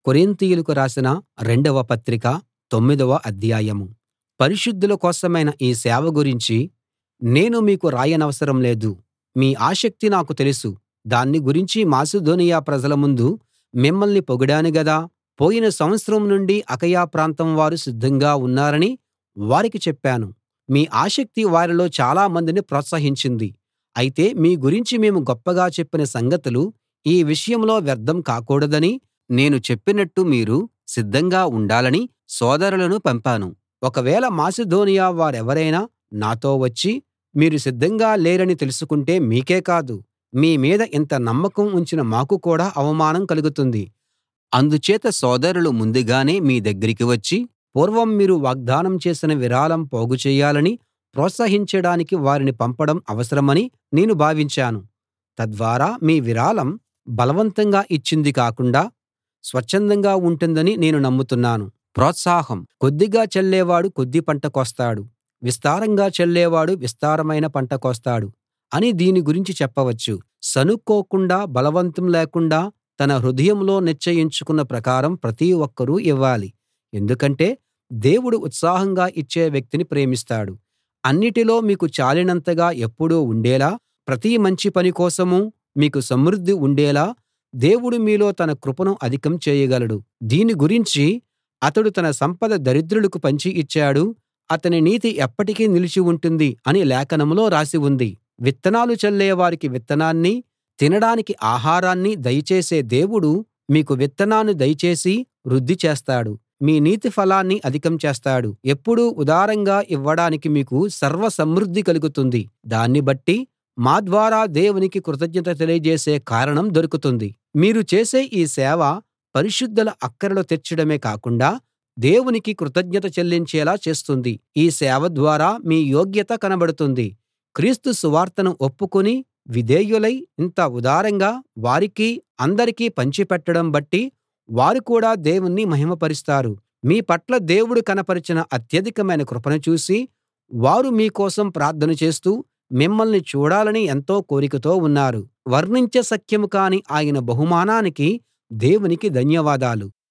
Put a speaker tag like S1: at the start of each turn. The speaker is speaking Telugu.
S1: కొరింతీయులకు రాసిన రెండవ పత్రిక తొమ్మిదవ అధ్యాయం పరిశుద్ధుల కోసమైన ఈ సేవ గురించి నేను మీకు రాయనవసరం లేదు మీ ఆసక్తి నాకు తెలుసు దాన్ని గురించి మాసిదోనియ ప్రజల ముందు మిమ్మల్ని పొగిడాను గదా పోయిన సంవత్సరం నుండి అకయ ప్రాంతం వారు సిద్ధంగా ఉన్నారని వారికి చెప్పాను మీ ఆసక్తి వారిలో చాలా మందిని ప్రోత్సహించింది అయితే మీ గురించి మేము గొప్పగా చెప్పిన సంగతులు ఈ విషయంలో వ్యర్థం కాకూడదని నేను చెప్పినట్టు మీరు సిద్ధంగా ఉండాలని సోదరులను పంపాను ఒకవేళ మాసిదోనియ వారెవరైనా నాతో వచ్చి మీరు సిద్ధంగా లేరని తెలుసుకుంటే మీకే కాదు మీ మీద ఇంత నమ్మకం ఉంచిన మాకు కూడా అవమానం కలుగుతుంది అందుచేత సోదరులు ముందుగానే మీ దగ్గరికి వచ్చి పూర్వం మీరు వాగ్దానం చేసిన విరాళం పోగు చెయ్యాలని ప్రోత్సహించడానికి వారిని పంపడం అవసరమని నేను భావించాను తద్వారా మీ విరాళం బలవంతంగా ఇచ్చింది కాకుండా స్వచ్ఛందంగా ఉంటుందని నేను నమ్ముతున్నాను ప్రోత్సాహం కొద్దిగా చల్లేవాడు కొద్ది పంట కోస్తాడు విస్తారంగా చల్లేవాడు విస్తారమైన పంట కోస్తాడు అని దీని గురించి చెప్పవచ్చు సణుక్కోకుండా బలవంతం లేకుండా తన హృదయంలో నిశ్చయించుకున్న ప్రకారం ప్రతి ఒక్కరూ ఇవ్వాలి ఎందుకంటే దేవుడు ఉత్సాహంగా ఇచ్చే వ్యక్తిని ప్రేమిస్తాడు అన్నిటిలో మీకు చాలినంతగా ఎప్పుడూ ఉండేలా ప్రతి మంచి పని కోసమూ మీకు సమృద్ధి ఉండేలా దేవుడు మీలో తన కృపను అధికం చేయగలడు దీని గురించి అతడు తన సంపద దరిద్రులకు పంచి ఇచ్చాడు అతని నీతి ఎప్పటికీ నిలిచి ఉంటుంది అని లేఖనంలో రాసి ఉంది విత్తనాలు చల్లే వారికి విత్తనాన్ని తినడానికి ఆహారాన్ని దయచేసే దేవుడు మీకు విత్తనాన్ని దయచేసి వృద్ధి చేస్తాడు మీ నీతి ఫలాన్ని అధికం చేస్తాడు ఎప్పుడూ ఉదారంగా ఇవ్వడానికి మీకు సర్వ సమృద్ధి కలుగుతుంది దాన్ని బట్టి మా ద్వారా దేవునికి కృతజ్ఞత తెలియజేసే కారణం దొరుకుతుంది మీరు చేసే ఈ సేవ పరిశుద్ధుల అక్కరలు తీర్చడమే కాకుండా దేవునికి కృతజ్ఞత చెల్లించేలా చేస్తుంది ఈ సేవ ద్వారా మీ యోగ్యత కనబడుతుంది క్రీస్తు సువార్తను ఒప్పుకుని విధేయులై ఇంత ఉదారంగా వారికీ అందరికీ పంచిపెట్టడం బట్టి వారు కూడా దేవుణ్ణి మహిమపరుస్తారు మీ పట్ల దేవుడు కనపరిచిన అత్యధికమైన కృపను చూసి వారు మీ కోసం ప్రార్థన చేస్తూ మిమ్మల్ని చూడాలని ఎంతో కోరికతో ఉన్నారు వర్ణించ శక్యం కాని ఆయన బహుమానానికి దేవునికి ధన్యవాదాలు